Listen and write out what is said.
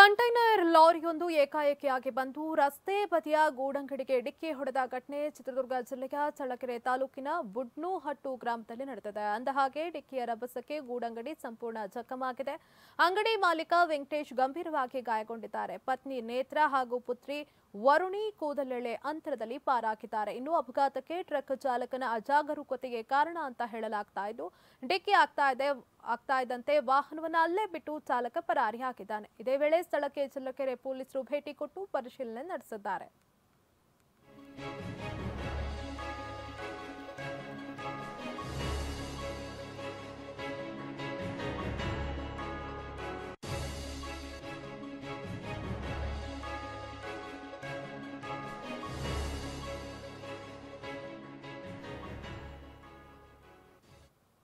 container ಲಾರಿಯೊಂದು ಏಕಾಏಕಿಯಾಗಿ ಬಂದು ರಸ್ತೆ ಬದಿಯ ಗೂಡಂಗಡಿಗೆ ಡಿಕ್ಕಿ ಹೊಡೆದ ಘಟನೆ ಚಿತ್ರದುರ್ಗ ಜಿಲ್ಲೆಯ ಚಳ್ಳಕೆರೆ ತಾಲೂಕಿನ ಬುಡ್ನೂಹಟ್ಟು ಗ್ರಾಮದಲ್ಲಿ ನಡೆದಿದೆ ಅಂದಹಾಗೆ ಡಿಕ್ಕಿಯ ರಭಸಕ್ಕೆ ಗೂಡಂಗಡಿ ಸಂಪೂರ್ಣ ಜಖಮಾಗಿದೆ ಅಂಗಡಿ ಮಾಲೀಕ ವೆಂಕಟೇಶ್ ಗಂಭೀರವಾಗಿ ಗಾಯಗೊಂಡಿದ್ದಾರೆ ಪತ್ನಿ ನೇತ್ರ ಹಾಗೂ ಪುತ್ರಿ ವರುಣಿ ಕೂದಲೆಳೆ ಅಂತರದಲ್ಲಿ ಪಾರಾಗಿದ್ದಾರೆ ಇನ್ನು ಅಪಘಾತಕ್ಕೆ ಟ್ರಕ್ ಚಾಲಕನ ಅಜಾಗರೂಕತೆಗೆ ಕಾರಣ ಅಂತ ಹೇಳಲಾಗ್ತಾ ಇದ್ದು ಡಿಕ್ಕಿ ಆಗ್ತಾ ಇದೆ ಆಗ್ತಾ ಇದ್ದಂತೆ ವಾಹನವನ್ನ ಅಲ್ಲೇ ಬಿಟ್ಟು ಚಾಲಕ ಪರಾರಿಯಾಗಿದ್ದಾನೆ ಇದೇ ವೇಳೆ ಸ್ಥಳಕ್ಕೆ ಚಳ್ಳಕೆರೆ ಪೊಲೀಸರು ಭೇಟಿ ಕೊಟ್ಟು ಪರಿಶೀಲನೆ ನಡೆಸಿದ್ದಾರೆ